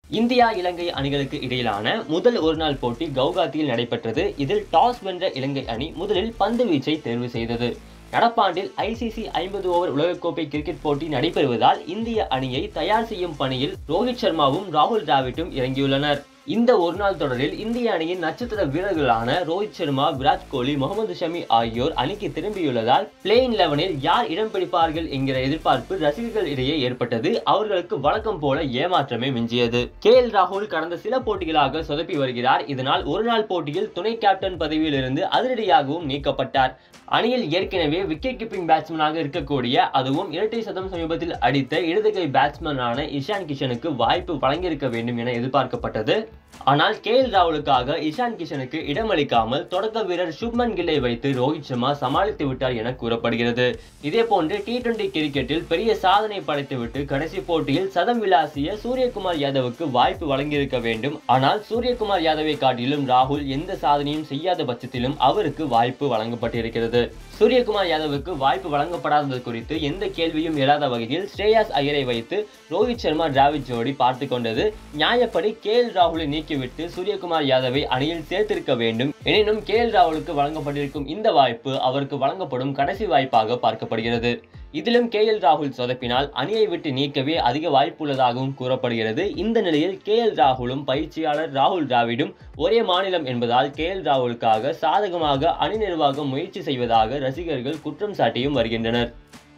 India இலங்கை அணிகளுக்கு இடையிலான முதல் ஒருநாள் போட்டி கவுகாத்தியில் நடைபெற்றது இதில் டாஸ் வென்ற இலங்கை அணி முதலில் பந்து வீச்சை தேர்வு செய்தது நடப்பாண்டில் ஐசிசி ஐம்பது ஓவர் உலகக்கோப்பை கிரிக்கெட் போட்டி நடைபெறுவதால் இந்திய அணியை தயார் செய்யும் பணியில் ரோஹித் சர்மாவும் ராகுல் டிராவிட்டும் இறங்கியுள்ளனர் இந்த ஒருநாள் தொடரில் இந்திய அணியின் நட்சத்திர வீரர்களான ரோஹித் சர்மா விராட் கோலி முகமது ஷமி ஆகியோர் அணிக்கு திரும்பியுள்ளதால் பிளேயிங் லெவனில் யார் இடம் பிடிப்பார்கள் என்கிற எதிர்பார்ப்பு ரசிகர்கள் இடையே ஏற்பட்டது அவர்களுக்கு வழக்கம் போல ஏமாற்றமே மிஞ்சியது கே எல் ராகுல் கடந்த சில போட்டிகளாக சொதப்பி வருகிறார் இதனால் ஒருநாள் போட்டியில் துணை கேப்டன் பதவியில் இருந்து அதிரடியாகவும் நீக்கப்பட்டார் அணியில் ஏற்கனவே விக்கெட் கீப்பிங் பேட்ஸ்மேனாக இருக்கக்கூடிய அதுவும் இரட்டை சதம் சமீபத்தில் அடித்த இடதுகை பேட்ஸ்மேனான இஷான் கிஷனுக்கு வாய்ப்பு வழங்கியிருக்க வேண்டும் என எதிர்பார்க்கப்பட்டது ஆனால் கே எல் ராகுலுக்காக இஷான் கிஷனுக்கு இடமளிக்காமல் தொடக்க வீரர் சுப்மன் கில்லை வைத்து ரோஹித் சர்மா சமாளித்து விட்டார் என கூறப்படுகிறது இதே போன்று டி டுவெண்டி கிரிக்கெட்டில் பெரிய சாதனை படைத்துவிட்டு கடைசி போட்டியில் சதம் விளாசிய சூரியகுமார் யாதவுக்கு வாய்ப்பு வழங்கியிருக்க வேண்டும் ஆனால் சூரியகுமார் யாதவை காட்டிலும் ராகுல் எந்த சாதனையும் செய்யாத பட்சத்திலும் அவருக்கு வாய்ப்பு வழங்கப்பட்டிருக்கிறது சூரியகுமார் யாதவுக்கு வாய்ப்பு வழங்கப்படாதது குறித்து எந்த கேள்வியும் எழாத வகையில் ஸ்ரேயாஸ் ஐயரை வைத்து ரோஹித் சர்மா டிராவிட் ஜோடி பார்த்து கொண்டது நியாயப்படி கே எல் ராகுலை நீக்கிவிட்டு சூரியகுமார் யாதவை அணியில் சேர்த்திருக்க வேண்டும் எனினும் கே எல் ராகுலுக்கு வழங்கப்பட்டிருக்கும் இந்த வாய்ப்பு அவருக்கு வழங்கப்படும் கடைசி வாய்ப்பாக பார்க்கப்படுகிறது இதிலும் கே எல் ராகுல் சொதப்பினால் அணியை விட்டு நீக்கவே அதிக வாய்ப்புள்ளதாகவும் கூறப்படுகிறது இந்த நிலையில் கே எல் ராகுலும் பயிற்சியாளர் ராகுல் டிராவிடும் ஒரே மாநிலம் என்பதால் கே எல் ராகுலுக்காக சாதகமாக அணி நிர்வாகம் முயற்சி செய்வதாக ரசிகர்கள் குற்றம் சாட்டியும் வருகின்றனர்